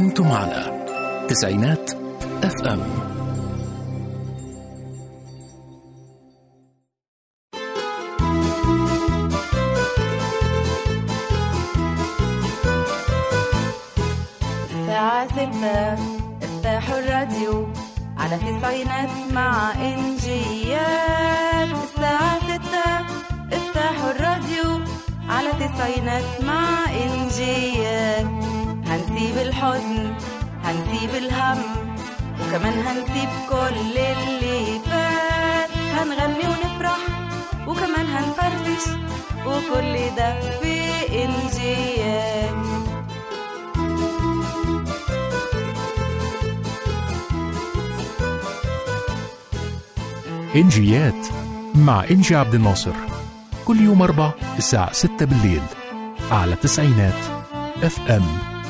أنتم على تسعينات اف ام الساعة ستة افتحوا الراديو على تسعينات مع إنجيات الساعة ستة افتحوا الراديو على تسعينات مع إنجيات هنسيب الحزن هنسيب الهم وكمان هنسيب كل اللي فات هنغني ونفرح وكمان هنفرفش وكل ده في إنجيات إنجيات مع إنجي عبد الناصر كل يوم أربع الساعة 6 بالليل على تسعينات اف ام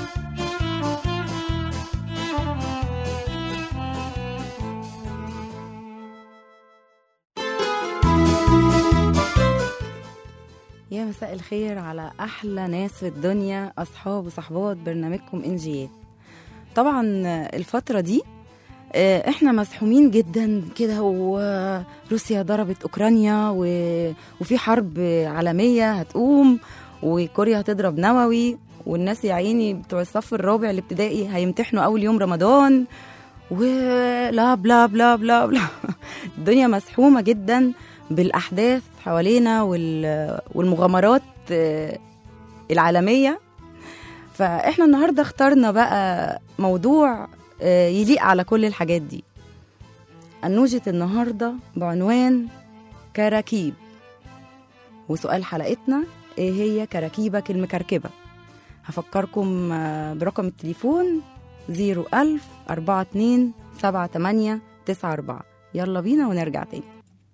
يا مساء الخير على احلى ناس في الدنيا اصحاب وصحبات برنامجكم انجيات طبعا الفتره دي آه، احنا مسحومين جدا كده وروسيا ضربت اوكرانيا و... وفي حرب عالميه هتقوم وكوريا هتضرب نووي والناس يا عيني بتوع الصف الرابع الابتدائي هيمتحنوا اول يوم رمضان ولا بلا بلا بلا بلا الدنيا مسحومه جدا بالاحداث حوالينا وال... والمغامرات آه، العالميه فاحنا النهارده اخترنا بقى موضوع آه، يليق على كل الحاجات دي أنوجة النهاردة بعنوان كراكيب وسؤال حلقتنا ايه هي كراكيبك المكركبة هفكركم آه، برقم التليفون 01000 42 78 94 يلا بينا ونرجع تاني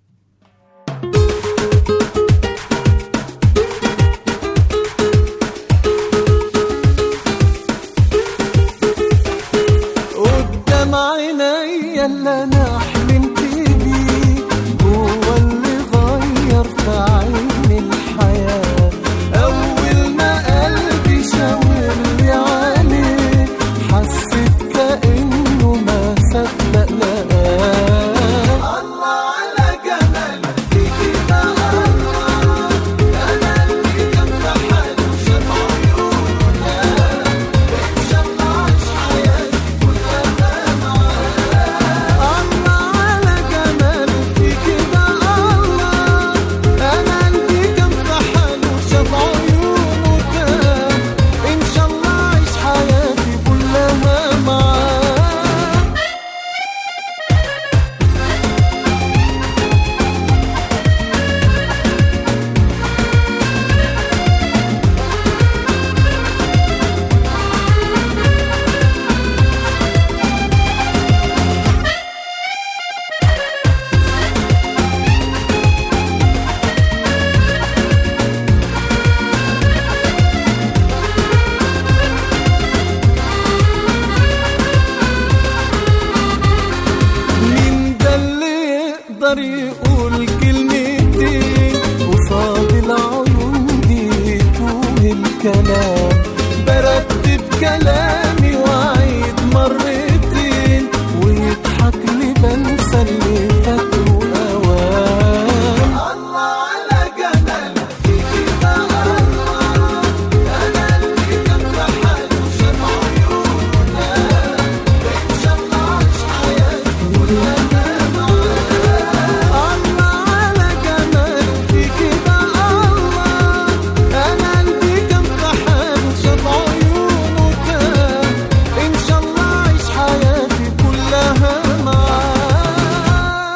قدام عينيا اللي انا حلمت بيه هو اللي غير في عيني الحياة اول ما قلبي شاور لي عليه حسيت كأنه ما صدق لقاه الله على جمال فيكي ده الله انا اللي كان في حاله شاف عيونه ان شاء الله عاش حياتي الله على جمال فيكي ده الله انا قلبي كان في حاله شاف عيونه كان ان شاء الله عايش حياتي كلها معاه مين ده اللي يقدر يقول كلمتين قصاد العيون دي توه الكلام برتب كلامي واعيد مرتين ويضحك لي بنسى اللي فاته اوام الله على جمال فيكي ده الله انا قلبي كان في حاله شاف عيونه ان شاء الله عاش حياتي الله على جمال فيكي ده الله انا قلبي كان في حاله شاف عيونه كان ان شاء الله عايش حياتي كلها معاه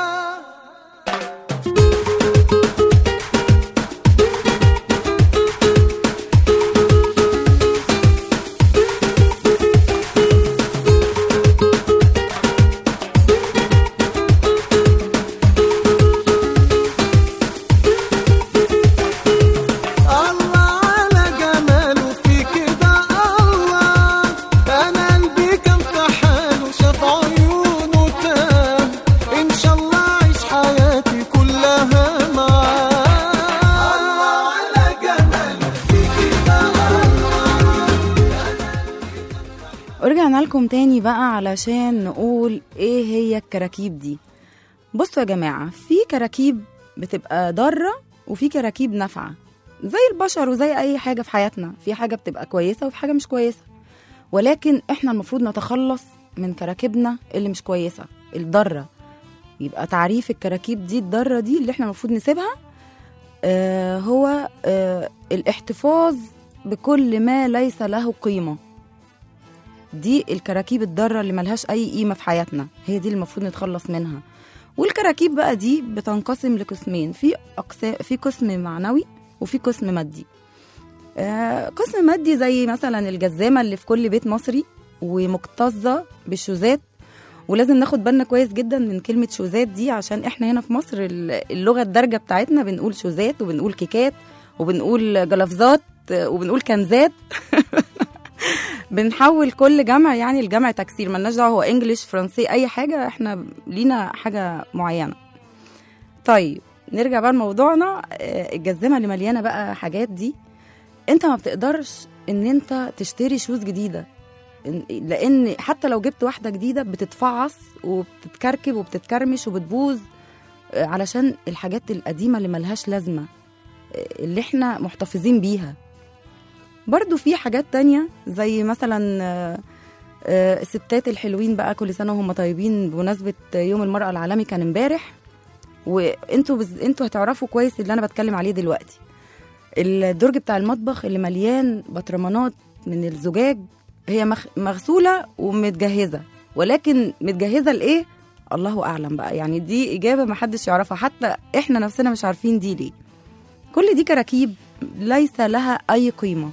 ورجعنا لكم تاني بقى علشان نقول ايه هي الكراكيب دي بصوا يا جماعة في كراكيب بتبقى ضارة وفي كراكيب نافعة زي البشر وزي أي حاجة في حياتنا في حاجة بتبقى كويسة وفي حاجة مش كويسة ولكن احنا المفروض نتخلص من كراكيبنا اللي مش كويسة الضارة يبقى تعريف الكراكيب دي الضارة دي اللي احنا المفروض نسيبها آه هو آه الاحتفاظ بكل ما ليس له قيمة دي الكراكيب الضارة اللي ملهاش أي قيمة في حياتنا هي دي اللي المفروض نتخلص منها والكراكيب بقى دي بتنقسم لقسمين في أقسام في قسم معنوي وفي قسم مادي آه قسم مادي زي مثلا الجزامة اللي في كل بيت مصري ومكتظة بالشوزات ولازم ناخد بالنا كويس جدا من كلمة شوزات دي عشان احنا هنا في مصر ال- اللغة الدارجة بتاعتنا بنقول شوزات وبنقول كيكات وبنقول جلافزات آه، وبنقول كنزات بنحول كل جمع يعني لجمع تكسير ملناش دعوه هو انجليش فرنسي اي حاجه احنا لينا حاجه معينه طيب نرجع بقى لموضوعنا آه، الجزمه اللي مليانه بقى حاجات دي انت ما بتقدرش ان انت تشتري شوز جديده إن- لان حتى لو جبت واحده جديده بتتفعص وبتتكركب وبتتكرمش وبتبوظ آه، علشان الحاجات القديمه اللي ملهاش لازمه آه، اللي احنا محتفظين بيها برضو في حاجات تانية زي مثلا آه، آه، الستات الحلوين بقى كل سنة وهم طيبين بمناسبة يوم المرأة العالمي كان امبارح وانتوا بز... انتوا هتعرفوا كويس اللي انا بتكلم عليه دلوقتي الدرج بتاع المطبخ اللي مليان بطرمانات من الزجاج هي مخ... مغسولة ومتجهزة ولكن متجهزة لإيه؟ الله أعلم بقى يعني دي إجابة محدش يعرفها حتى إحنا نفسنا مش عارفين دي ليه كل دي كراكيب ليس لها أي قيمة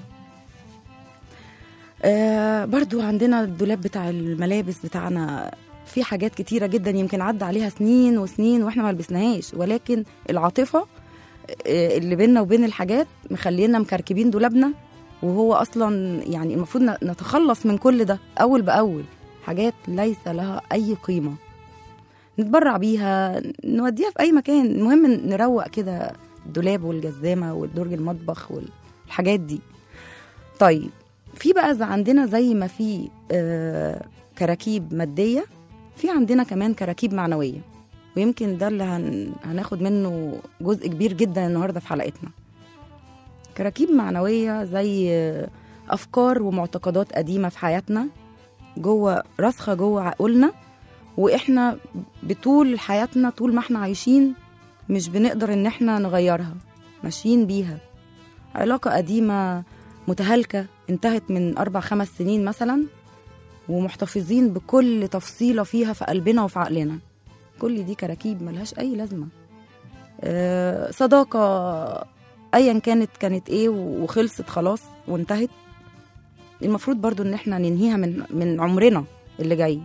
آه برضو عندنا الدولاب بتاع الملابس بتاعنا في حاجات كتيرة جدا يمكن عدى عليها سنين وسنين واحنا ما لبسناهاش ولكن العاطفة آه، اللي بيننا وبين الحاجات مخلينا مكركبين دولابنا وهو اصلا يعني المفروض ن- نتخلص من كل ده اول باول حاجات ليس لها اي قيمة نتبرع بيها نوديها في اي مكان المهم نروق كده الدولاب والجزامة والدرج المطبخ والحاجات دي طيب في بقى زي عندنا زي ما في آه كراكيب مادية في عندنا كمان كراكيب معنوية ويمكن ده اللي هن... هناخد منه جزء كبير جدا النهاردة في حلقتنا كراكيب معنوية زي آه، أفكار ومعتقدات قديمة في حياتنا جوه راسخة جوه عقولنا وإحنا بطول حياتنا طول ما إحنا عايشين مش بنقدر إن إحنا نغيرها ماشيين بيها علاقة قديمة متهالكة انتهت من أربع خمس سنين مثلا ومحتفظين بكل تفصيلة فيها في قلبنا وفي عقلنا كل دي كراكيب ملهاش أي لازمة آه، صداقة أيا كانت كانت إيه وخلصت خلاص وانتهت المفروض برضو إن إحنا ننهيها من من عمرنا اللي جاي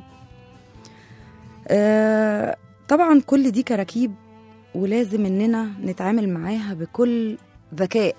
آه، طبعا كل دي كراكيب ولازم إننا نتعامل معاها بكل ذكاء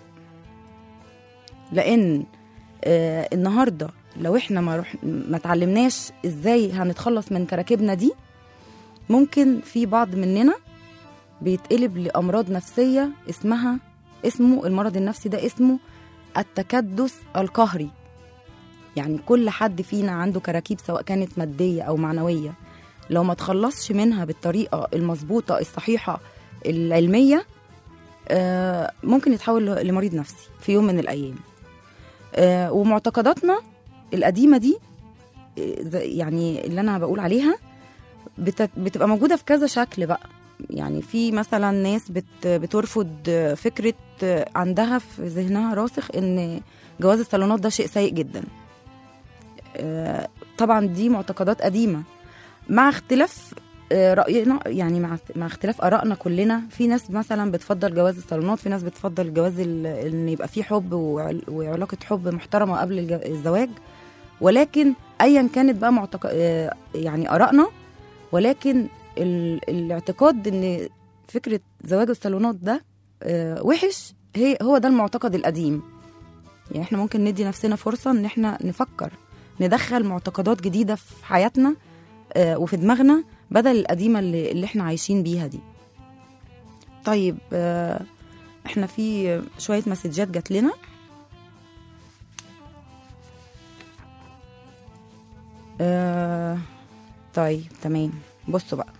لان آه النهارده لو احنا ما روح ما اتعلمناش ازاي هنتخلص من كراكيبنا دي ممكن في بعض مننا بيتقلب لامراض نفسيه اسمها اسمه المرض النفسي ده اسمه التكدس القهري يعني كل حد فينا عنده كراكيب سواء كانت ماديه او معنويه لو ما تخلصش منها بالطريقه المظبوطه الصحيحه العلميه آه، ممكن يتحول لمريض نفسي في يوم من الايام آه، ومعتقداتنا القديمه دي آه، زي- يعني اللي انا بقول عليها بت- بتبقى موجوده في كذا شكل بقى يعني في مثلا ناس بت بترفض آه، فكره آه، عندها في ذهنها راسخ ان جواز الصالونات ده شيء سيء جدا آه، طبعا دي معتقدات قديمه مع اختلاف آه، رأينا يعني مع مع اختلاف آرائنا كلنا في ناس مثلا بتفضل جواز الصالونات في ناس بتفضل جواز ال- ان يبقى فيه حب وعل- وعلاقة حب محترمة قبل الج- الزواج ولكن ايا كانت بقى معتق... آه، يعني آرائنا ولكن ال... الاعتقاد ان فكرة زواج الصالونات ده آه، وحش هي هو ده المعتقد القديم يعني احنا ممكن ندي نفسنا فرصة ان احنا نفكر ندخل معتقدات جديدة في حياتنا آه، وفي دماغنا بدل القديمة اللي, اللي احنا عايشين بيها دي طيب آه، احنا في شوية مسجات جات لنا آه طيب تمام بصوا بقى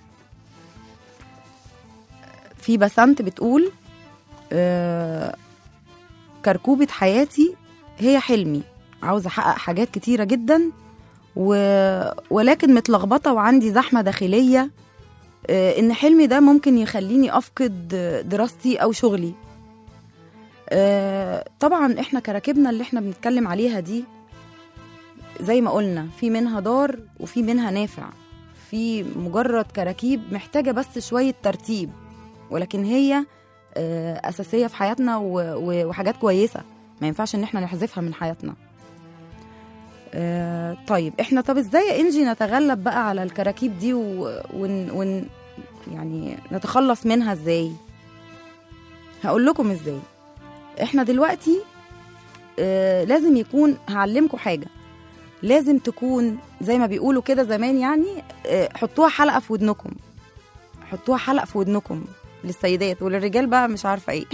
في بسنت بتقول آه كركوبة حياتي هي حلمي عاوزة أحقق حاجات كتيرة جدا و... ولكن متلخبطة وعندي زحمة داخلية آه إن حلمي ده ممكن يخليني أفقد دراستي أو شغلي آه طبعا إحنا كراكبنا اللي إحنا بنتكلم عليها دي زي ما قلنا في منها ضار وفي منها نافع في مجرد كراكيب محتاجة بس شوية ترتيب ولكن هي آه، أساسية في حياتنا و- و- وحاجات كويسة ما ينفعش إن احنا نحذفها من حياتنا آه، طيب احنا طب ازاي يا انجي نتغلب بقى على الكراكيب دي و- ون, ون يعني نتخلص منها ازاي هقول لكم ازاي احنا دلوقتي آه، لازم يكون هعلمكم حاجة لازم تكون زي ما بيقولوا كده زمان يعني آه، حطوها حلقة في ودنكم حطوها حلقة في ودنكم للسيدات وللرجال بقى مش عارفة ايه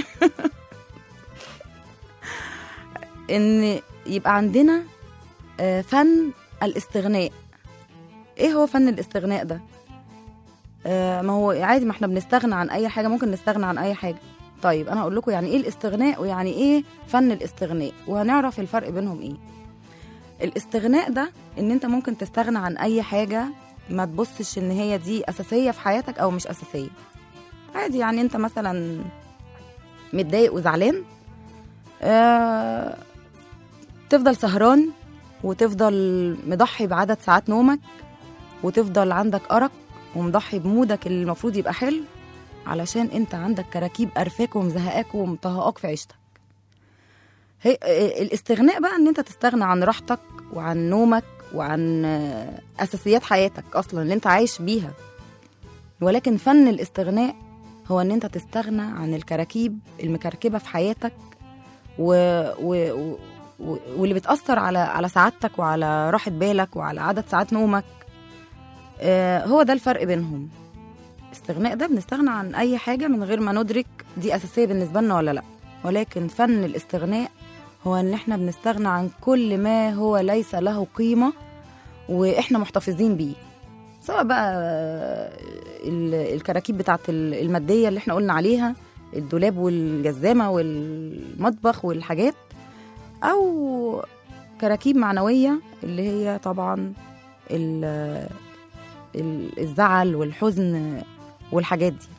ان يبقى عندنا آه، فن الاستغناء ايه هو فن الاستغناء ده آه، ما هو عادي ما احنا بنستغنى عن اي حاجة ممكن نستغنى عن اي حاجة طيب انا اقول لكم يعني ايه الاستغناء ويعني ايه فن الاستغناء وهنعرف الفرق بينهم ايه الاستغناء ده ان انت ممكن تستغنى عن اي حاجه ما تبصش ان هي دي اساسيه في حياتك او مش اساسيه عادي يعني انت مثلا متضايق وزعلان آه تفضل سهران وتفضل مضحي بعدد ساعات نومك وتفضل عندك أرق ومضحي بمودك اللي المفروض يبقى حلو علشان انت عندك كراكيب قرفاك ومزهقاك ومطهقاك في عيشتك هي آه، الاستغناء بقى ان انت تستغنى عن راحتك وعن نومك وعن آه، اساسيات حياتك اصلا اللي انت عايش بيها ولكن فن الاستغناء هو ان انت تستغنى عن الكراكيب المكركبه في حياتك و... و... و... و- واللي بتاثر على على سعادتك وعلى راحه بالك وعلى عدد ساعات نومك آه، هو ده الفرق بينهم استغناء ده بنستغنى عن اي حاجه من غير ما ندرك دي اساسيه بالنسبه لنا ولا لا ولكن فن الاستغناء هو ان احنا بنستغنى عن كل ما هو ليس له قيمه واحنا محتفظين بيه سواء بقى ال- الكراكيب بتاعت ال- الماديه اللي احنا قلنا عليها الدولاب والجزامه والمطبخ والحاجات او كراكيب معنويه اللي هي طبعا ال- ال- الزعل والحزن والحاجات دي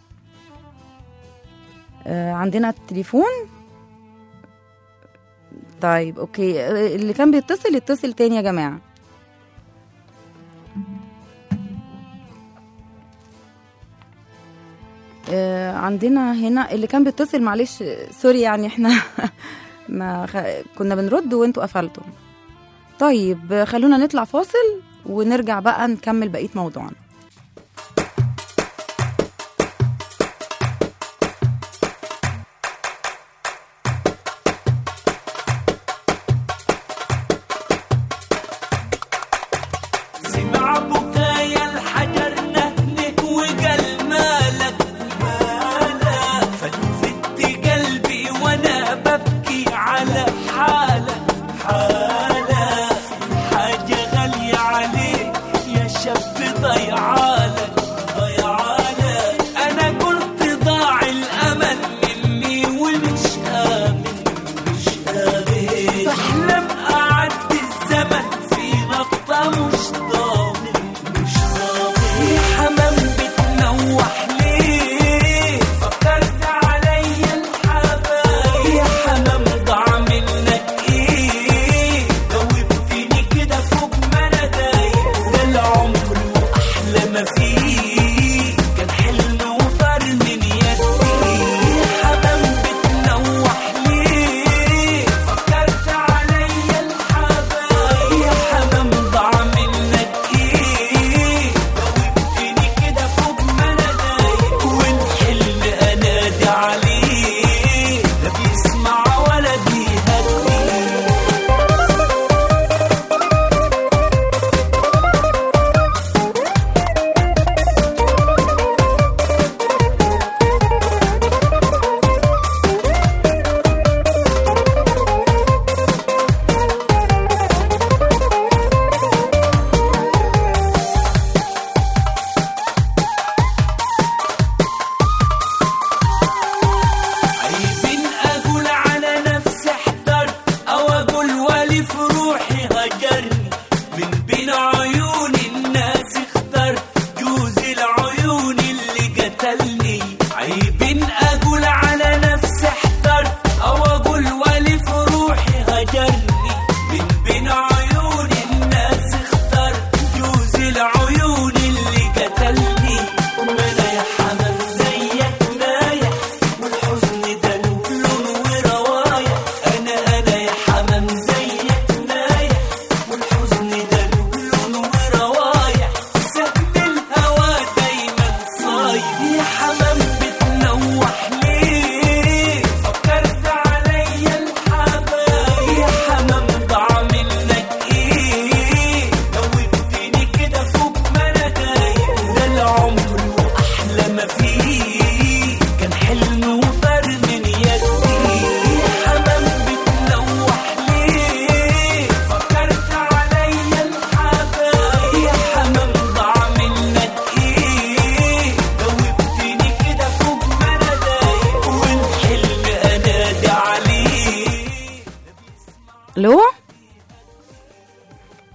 آه، عندنا التليفون طيب اوكي آه، اللي كان بيتصل يتصل تاني يا جماعه آه، عندنا هنا اللي كان بيتصل معلش آه، سوري يعني احنا ما خ... كنا بنرد وانتوا قفلتم طيب آه، خلونا نطلع فاصل ونرجع بقى نكمل بقيه موضوعنا سمع بكايا الحجر نهنك وقال مالك مالك فلفت قلبي وانا ببكي على حالك حالك حاجة غالية عليك يا شاب ضيع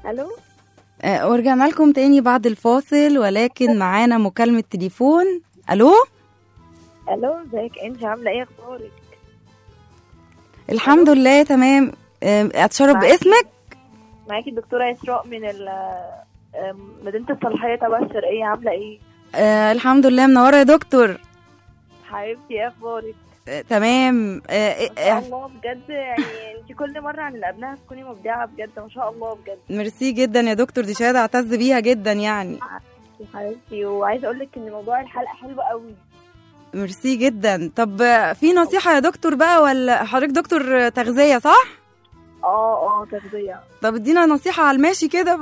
الو آه، ورجعنا لكم تاني بعد الفاصل ولكن معانا مكالمة تليفون الو الو ازيك انت عامله ايه اخبارك الحمد لله تمام آه، اتشرف معاكي. باسمك معاكي الدكتوره اسراء من ال آم، مدينه الصلاحيه تبع الشرقيه عامله ايه آه الحمد لله منوره يا دكتور حبيبتي ايه اخبارك آه تمام آه ما شاء آه الله بجد يعني انت كل مره عن اللي قبلها تكوني مبدعه بجد ما شاء الله بجد ميرسي جدا يا دكتور دي شهاده اعتز بيها جدا يعني يا حبيبتي وعايزه اقول لك ان موضوع الحلقه حلو قوي ميرسي جدا طب آه، في نصيحه يا دكتور بقى ولا حضرتك دكتور تغذيه صح اه اه تغذيه طب ادينا نصيحه على الماشي كده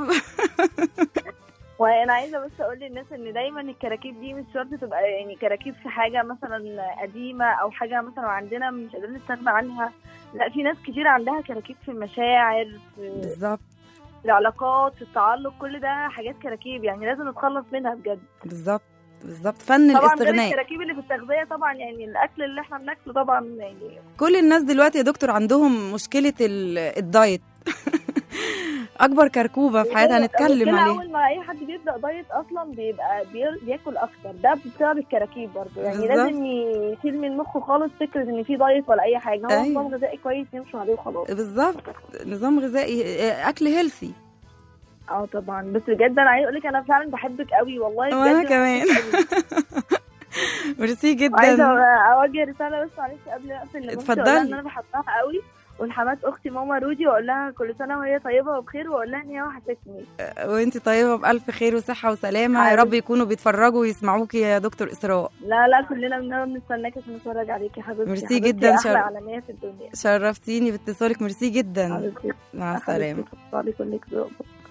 وانا عايزه بس اقول للناس ان دايما الكراكيب دي مش شرط تبقى يعني كراكيب في حاجه مثلا قديمه او حاجه مثلا عندنا مش قادرين نستغنى عنها لا في ناس كتير عندها كراكيب في المشاعر في بالظبط في العلاقات في التعلق كل ده حاجات كراكيب يعني لازم نتخلص منها بجد بالظبط بالظبط فن طبعا غير الاستغناء الكراكيب اللي في التغذيه طبعا يعني الاكل اللي احنا بناكله طبعا يعني كل الناس دلوقتي يا دكتور عندهم مشكله ال- الدايت اكبر كركوبه في حياتها هنتكلم المشكلة عليها اول ما اي حد بيبدا دايت اصلا بيبقى بير- بياكل اكتر ده بسبب الكراكيب برضه يعني بالظبط. لازم يشيل من مخه خالص فكره ان في دايت ولا اي حاجه هو أيوة. نظام غذائي كويس يمشوا عليه وخلاص بالظبط نظام غذائي آه، اكل هيلثي اه طبعا بس بجد انا عايزه اقول لك انا فعلا بحبك قوي والله بجد وانا أنا كمان بحبك قوي. ميرسي عايزه جدا اوجه رساله بس معلش قبل ما اقفل لمامتي اتفضلي. اقول لها ان انا بحبها قوي ولحمات اختي ماما رودي واقول لها كل سنه وهي طيبه وبخير واقول لها ان هي وحشتني وانت طيبه بالف خير وصحه وسلامه يا حبيبتي. رب يكونوا بيتفرجوا ويسمعوكي يا دكتور اسراء لا لا كلنا بنقعد نستناك عشان نتفرج عليكي يا حبيبتي ميرسي حبيبتي جدا، احلى شر- علاميه في الدنيا شرفتيني باتصالك ميرسي جدا حبيبتي مع السلامه حبيبتي كلك ذوق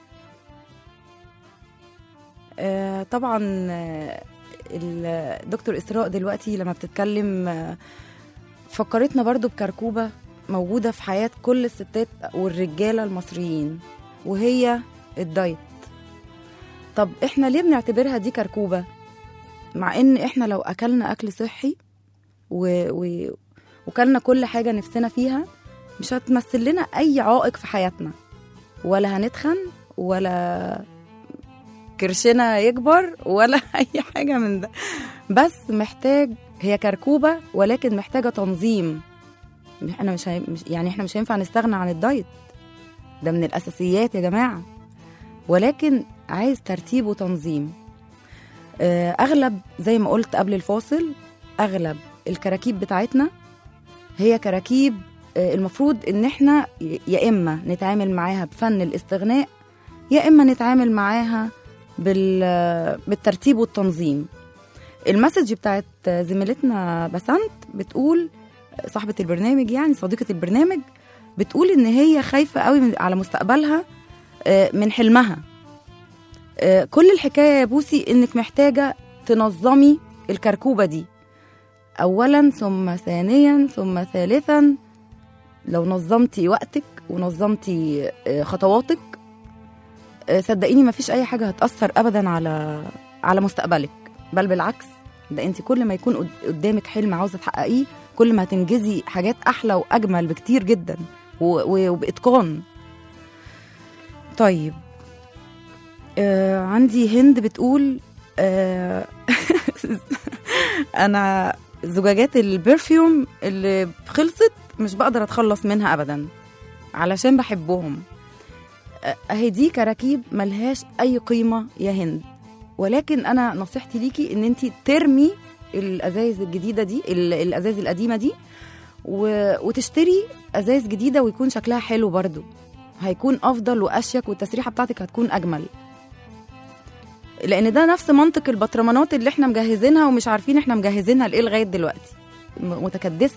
آه، طبعا آه، الدكتور إسراء دلوقتي لما بتتكلم آه، فكرتنا برضو بكركوبة موجودة في حياة كل الستات والرجالة المصريين وهي الدايت طب احنا ليه بنعتبرها دي كركوبة مع ان احنا لو اكلنا اكل صحي و... و... وكلنا كل حاجة نفسنا فيها مش هتمثل لنا اي عائق في حياتنا ولا هنتخن ولا كرشنا يكبر ولا اي حاجه من ده بس محتاج هي كركوبه ولكن محتاجه تنظيم احنا مش, هي... مش يعني احنا مش هينفع نستغنى عن الدايت ده من الاساسيات يا جماعه ولكن عايز ترتيب وتنظيم آه، اغلب زي ما قلت قبل الفاصل اغلب الكراكيب بتاعتنا هي كراكيب آه، المفروض ان احنا ي- يا اما نتعامل معاها بفن الاستغناء يا اما نتعامل معاها بال... بالترتيب والتنظيم المسج بتاعت زميلتنا بسنت بتقول صاحبة البرنامج يعني صديقة البرنامج بتقول ان هي خايفة قوي من- على مستقبلها آه، من حلمها آه، كل الحكاية يا بوسي انك محتاجة تنظمي الكركوبة دي اولا ثم ثانيا ثم ثالثا لو نظمتي وقتك ونظمتي آه، خطواتك آه، صدقيني ما فيش اي حاجه هتاثر ابدا على على مستقبلك بل بالعكس ده انت كل ما يكون قد- قدامك حلم عاوزه تحققيه كل ما هتنجزي حاجات احلى واجمل بكتير جدا و- و- وباتقان طيب آه عندي هند بتقول آه انا زجاجات البرفيوم اللي خلصت مش بقدر اتخلص منها ابدا علشان بحبهم اهي دي كراكيب ملهاش اي قيمه يا هند ولكن انا نصيحتي ليكي ان انت ترمي الازايز الجديده دي ال- الازايز القديمه دي و... وتشتري ازايز جديده ويكون شكلها حلو برضو هيكون افضل واشيك والتسريحه بتاعتك هتكون اجمل لان ده نفس منطق البطرمانات اللي احنا مجهزينها ومش عارفين احنا مجهزينها لايه لغايه دلوقتي م- متكدسه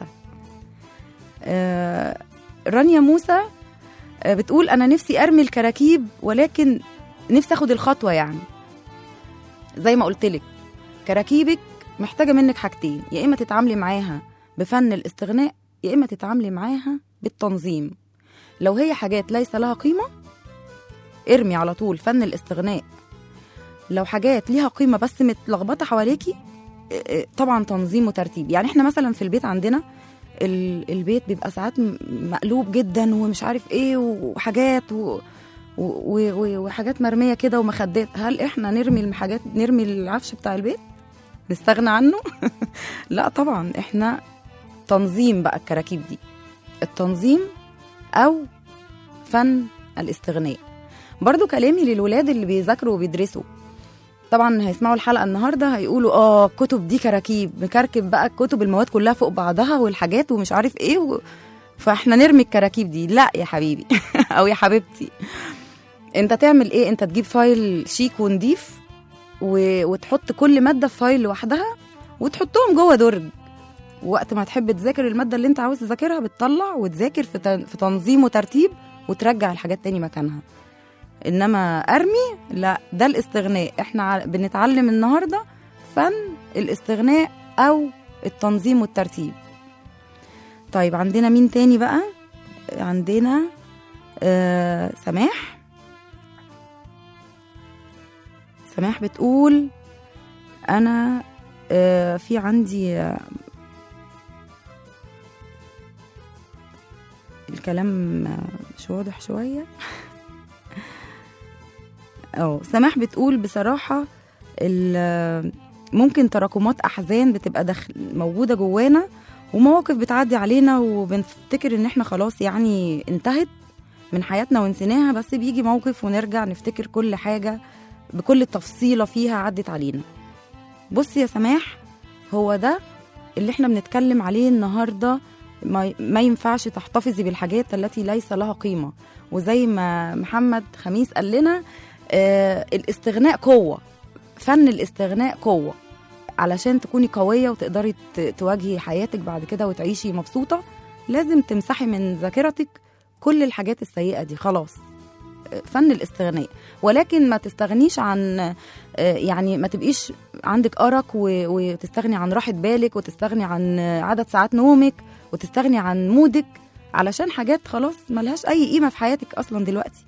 آه رانيا موسى آه، بتقول انا نفسي ارمي الكراكيب ولكن نفسي اخد الخطوه يعني زي ما قلت لك كراكيبك محتاجه منك حاجتين يا اما تتعاملي معاها بفن الاستغناء يا اما تتعاملي معاها بالتنظيم لو هي حاجات ليس لها قيمه ارمي على طول فن الاستغناء لو حاجات ليها قيمه بس متلخبطه حواليكي آه، آه، طبعا تنظيم وترتيب يعني احنا مثلا في البيت عندنا ال- البيت بيبقى ساعات م- مقلوب جدا ومش عارف ايه وحاجات و... و- و- وحاجات مرميه كده ومخدات هل احنا نرمي الحاجات نرمي العفش بتاع البيت نستغنى عنه لا طبعا احنا تنظيم بقى الكراكيب دي التنظيم او فن الاستغناء برضو كلامي للولاد اللي بيذاكروا وبيدرسوا طبعا هيسمعوا الحلقه النهارده هيقولوا اه الكتب دي كراكيب مكركب بقى الكتب المواد كلها فوق بعضها والحاجات ومش عارف ايه و... فاحنا نرمي الكراكيب دي لا يا حبيبي او يا حبيبتي انت تعمل ايه انت تجيب فايل شيك ونضيف و... وتحط كل ماده في فايل لوحدها وتحطهم جوه درج وقت ما تحب تذاكر الماده اللي انت عاوز تذاكرها بتطلع وتذاكر في, تن... في تنظيم وترتيب وترجع الحاجات تاني مكانها انما ارمي لا ده الاستغناء احنا ع- بنتعلم النهارده فن الاستغناء او التنظيم والترتيب طيب عندنا مين تاني بقى عندنا آه سماح سماح بتقول انا آه في عندي آه الكلام آه، مش واضح شويه اه سماح بتقول بصراحه ال- ممكن تراكمات احزان بتبقى دخل موجوده جوانا ومواقف بتعدي علينا وبنفتكر ان احنا خلاص يعني انتهت من حياتنا ونسيناها بس بيجي موقف ونرجع نفتكر كل حاجه بكل تفصيله فيها عدت علينا بص يا سماح هو ده اللي احنا بنتكلم عليه النهارده ما, ما ينفعش تحتفظي بالحاجات التي ليس لها قيمه وزي ما محمد خميس قال لنا آه الاستغناء قوه فن الاستغناء قوه علشان تكوني قويه وتقدري ت- تواجهي حياتك بعد كده وتعيشي مبسوطه لازم تمسحي من ذاكرتك كل الحاجات السيئه دي خلاص آه، فن الاستغناء ولكن ما تستغنيش عن آه، يعني ما تبقيش عندك أرق و- وتستغني عن راحة بالك وتستغني عن آه، عدد ساعات نومك وتستغني عن مودك علشان حاجات خلاص ملهاش أي قيمة في حياتك أصلا دلوقتي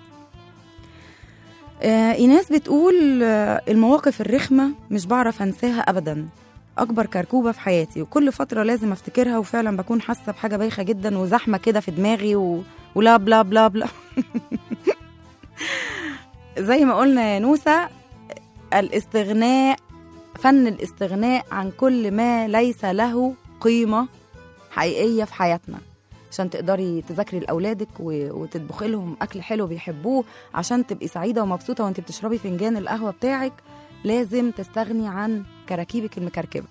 آه، إيناس بتقول آه، المواقف الرخمة مش بعرف أنساها أبدا أكبر كركوبة في حياتي وكل فترة لازم أفتكرها وفعلا بكون حاسة بحاجة بايخة جدا وزحمة كده في دماغي و... ولا بلا بلا بلا زي ما قلنا يا نوسة الاستغناء فن الاستغناء عن كل ما ليس له قيمة حقيقية في حياتنا عشان تقدري تذاكري لأولادك و- وتطبخي لهم أكل حلو بيحبوه عشان تبقي سعيدة ومبسوطة وانت بتشربي فنجان القهوة بتاعك لازم تستغني عن كراكيبك المكركبة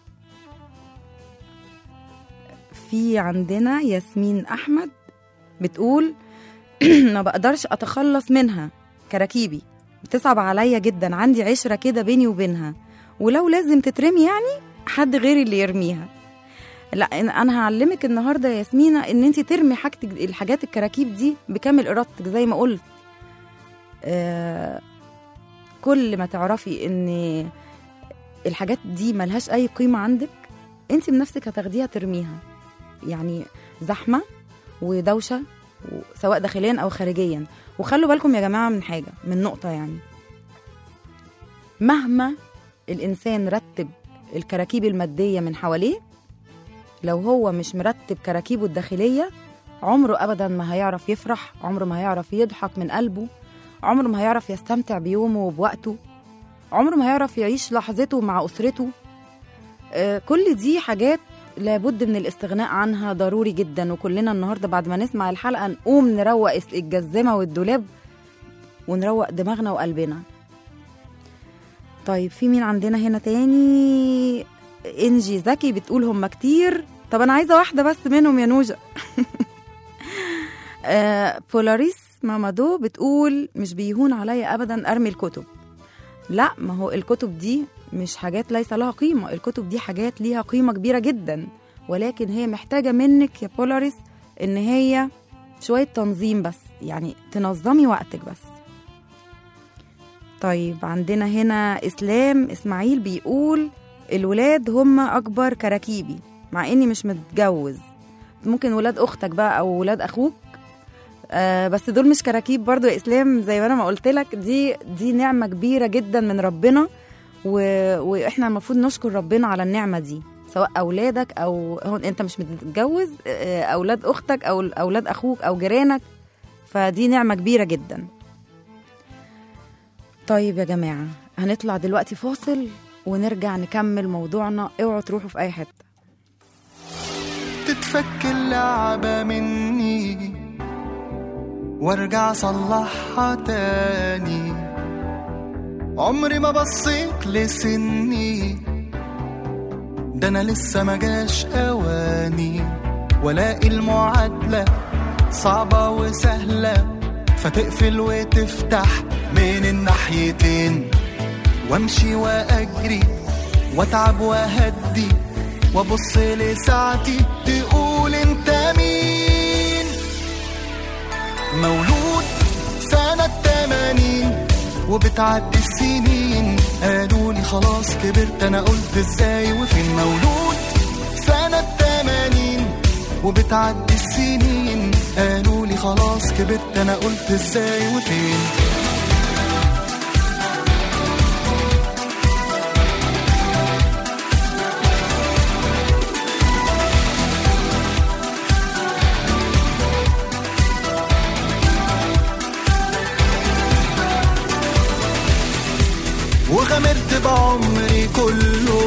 في عندنا ياسمين أحمد بتقول ما بقدرش أتخلص منها كراكيبي بتصعب عليا جدا عندي عشرة كده بيني وبينها ولو لازم تترمي يعني حد غيري اللي يرميها لا أنا- انا هعلمك النهارده يا ياسمينه ان انت ترمي حاجتك الحاجات الكراكيب دي بكامل ارادتك زي ما قلت آه كل ما تعرفي ان الحاجات دي ملهاش اي قيمه عندك انت بنفسك هتاخديها ترميها يعني زحمه ودوشه سواء داخليا او خارجيا وخلوا بالكم يا جماعه من حاجه من نقطه يعني مهما الانسان رتب الكراكيب الماديه من حواليه لو هو مش مرتب كراكيبه الداخليه عمره ابدا ما هيعرف يفرح عمره ما هيعرف يضحك من قلبه عمره ما هيعرف يستمتع بيومه وبوقته عمره ما هيعرف يعيش لحظته مع اسرته آه، كل دي حاجات لابد من الاستغناء عنها ضروري جدا وكلنا النهارده بعد ما نسمع الحلقه نقوم نروق الجزمه والدولاب ونروق دماغنا وقلبنا طيب في مين عندنا هنا تاني انجي زكي بتقول هم كتير طب انا عايزه واحده بس منهم يا نوجا آه بولاريس مامادو بتقول مش بيهون عليا ابدا ارمي الكتب لا ما هو الكتب دي مش حاجات ليس لها قيمه الكتب دي حاجات ليها قيمه كبيره جدا ولكن هي محتاجه منك يا بولاريس ان هي شويه تنظيم بس يعني تنظمي وقتك بس طيب عندنا هنا اسلام اسماعيل بيقول الولاد هم اكبر كراكيبي مع اني مش متجوز ممكن ولاد اختك بقى او ولاد اخوك آه بس دول مش كراكيب برضو يا اسلام زي ما انا ما قلت لك دي دي نعمه كبيره جدا من ربنا و... واحنا المفروض نشكر ربنا على النعمه دي سواء اولادك او هون انت مش متجوز آه، اولاد اختك او اولاد اخوك او جيرانك فدي نعمه كبيره جدا طيب يا جماعة هنطلع دلوقتي فاصل ونرجع نكمل موضوعنا اوعوا تروحوا في اي حتة تتفك اللعبة مني وارجع صلحها تاني عمري ما بصيت لسني ده انا لسه ما جاش اواني والاقي المعادلة صعبة وسهلة فتقفل وتفتح من الناحيتين وامشي واجري واتعب واهدي وابص لساعتي تقول انت مين مولود سنة تمانين وبتعدي السنين قالوا لي خلاص كبرت انا قلت ازاي وفين مولود سنة تمانين وبتعدي السنين قالوا لي خلاص كبرت انا قلت ازاي وفين وغامرت بعمري كله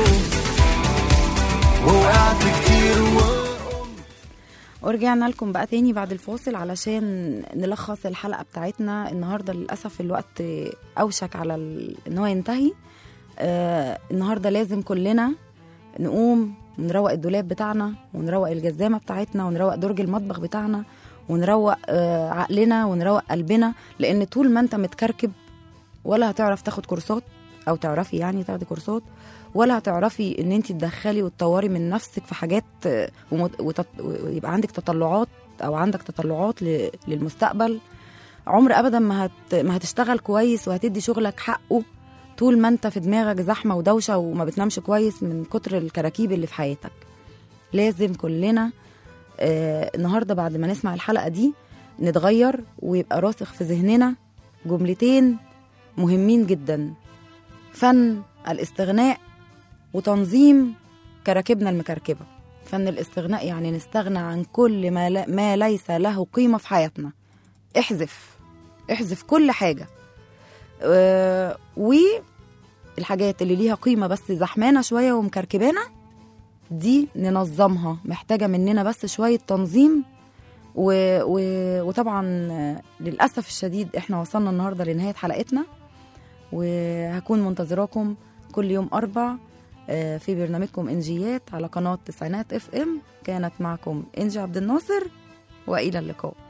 ووقعت كتير وقمت ورجعنا لكم بقى تاني بعد الفاصل علشان نلخص الحلقة بتاعتنا النهاردة للأسف الوقت أوشك على ال... إن هو ينتهي آه النهاردة لازم كلنا نقوم ونروق الدولاب بتاعنا ونروق الجزامة بتاعتنا ونروق درج المطبخ بتاعنا ونروق آه عقلنا ونروق قلبنا لأن طول ما أنت متكركب ولا هتعرف تاخد كورسات أو تعرفي يعني تاخدي كورسات ولا هتعرفي ان انت تدخلي وتطوري من نفسك في حاجات آه، ومت- وتط- ويبقى عندك تطلعات او عندك تطلعات ل- للمستقبل عمر ابدا ما هت ما هتشتغل كويس وهتدي شغلك حقه طول ما انت في دماغك زحمه ودوشه وما بتنامش كويس من كتر الكراكيب اللي في حياتك لازم كلنا آه النهارده بعد ما نسمع الحلقه دي نتغير ويبقى راسخ في ذهننا جملتين مهمين جدا فن الاستغناء وتنظيم كراكبنا المكركبة فن الاستغناء يعني نستغنى عن كل ما, لا ما ليس له قيمة في حياتنا احذف احذف كل حاجة أه والحاجات اللي ليها قيمة بس زحمانة شوية ومكركبانة دي ننظمها محتاجة مننا بس شوية تنظيم و... و... وطبعا آه، للأسف الشديد احنا وصلنا النهاردة لنهاية حلقتنا وهكون منتظراكم كل يوم أربع آه، في برنامجكم إنجيات على قناة تسعينات اف ام كانت معكم إنجي عبد الناصر وإلى اللقاء